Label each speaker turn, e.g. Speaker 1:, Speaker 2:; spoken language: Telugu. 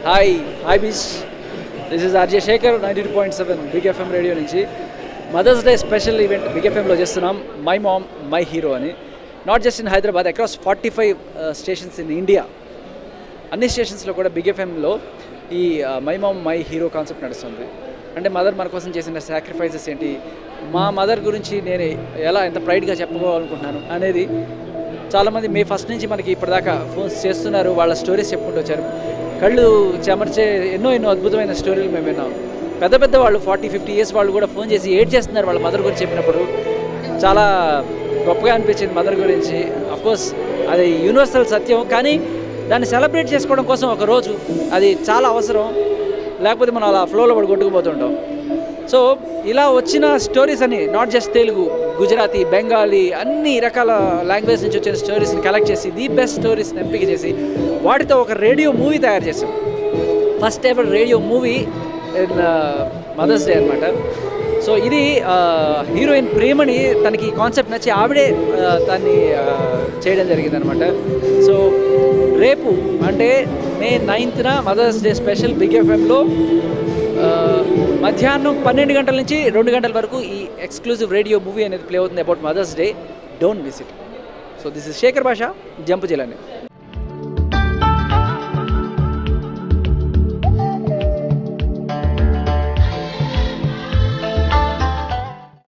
Speaker 1: hi hi beach this is RJ Shekar ninety two point seven Big FM radio నుంచి mother's day special event Big ఎఫ్ఎంలో చేస్తున్నాం మై మామ్ మై హీరో అని not just in Hyderabad across forty five stations in India అన్ని స్టేషన్స్లో కూడా బిగ్ ఎఫ్ఎంలో ఈ my mom my hero concept నడుస్తుంది అంటే మదర్ మన కోసం చేసిన సాక్రిఫైసెస్ ఏంటి మా మదర్ గురించి నేను ఎలా ఎంత ప్రైడ్గా చెప్పుకోవాలనుకుంటున్నాను అనేది చాలామంది మే ఫస్ట్ నుంచి మనకి ఇప్పటిదాకా ఫోన్స్ చేస్తున్నారు వాళ్ళ స్టోరీస్ చెప్పుకుంటూ వచ్చారు కళ్ళు చెమర్చే ఎన్నో ఎన్నో అద్భుతమైన స్టోరీలు మేము విన్నాం పెద్ద పెద్ద వాళ్ళు ఫార్టీ ఫిఫ్టీ ఇయర్స్ వాళ్ళు కూడా ఫోన్ చేసి ఏడ్ చేస్తున్నారు వాళ్ళ మదర్ గురించి చెప్పినప్పుడు చాలా గొప్పగా అనిపించింది మదర్ గురించి కోర్స్ అది యూనివర్సల్ సత్యం కానీ దాన్ని సెలబ్రేట్ చేసుకోవడం కోసం ఒక రోజు అది చాలా అవసరం లేకపోతే మనం అలా ఫ్లోలో పడి కొట్టుకుపోతుంటాం సో ఇలా వచ్చిన స్టోరీస్ అని నాట్ జస్ట్ తెలుగు గుజరాతీ బెంగాలీ అన్ని రకాల లాంగ్వేజ్ నుంచి వచ్చిన స్టోరీస్ని కలెక్ట్ చేసి ది బెస్ట్ స్టోరీస్ని ఎంపిక చేసి వాటితో ఒక రేడియో మూవీ తయారు చేసాం first ever radio movie in mother's day అనమాట సో ఇది హీరోయిన్ ప్రేమని తనకి కాన్సెప్ట్ నచ్చి ఆవిడే ఆ, దాన్ని ఆ, చేయడం జరిగింది అనమాట సో రేపు అంటే మే నైన్త్న మదర్స్ డే స్పెషల్ బిగ్ ఎఫ్ఎంలో మధ్యాహ్నం పన్నెండు గంటల నుంచి రెండు గంటల వరకు ఈ ఎక్స్క్లూజివ్ రేడియో మూవీ అనేది ప్లే అవుతుంది about mother's day don't miss it so this is Shekar భాష జంపు జిల్లాని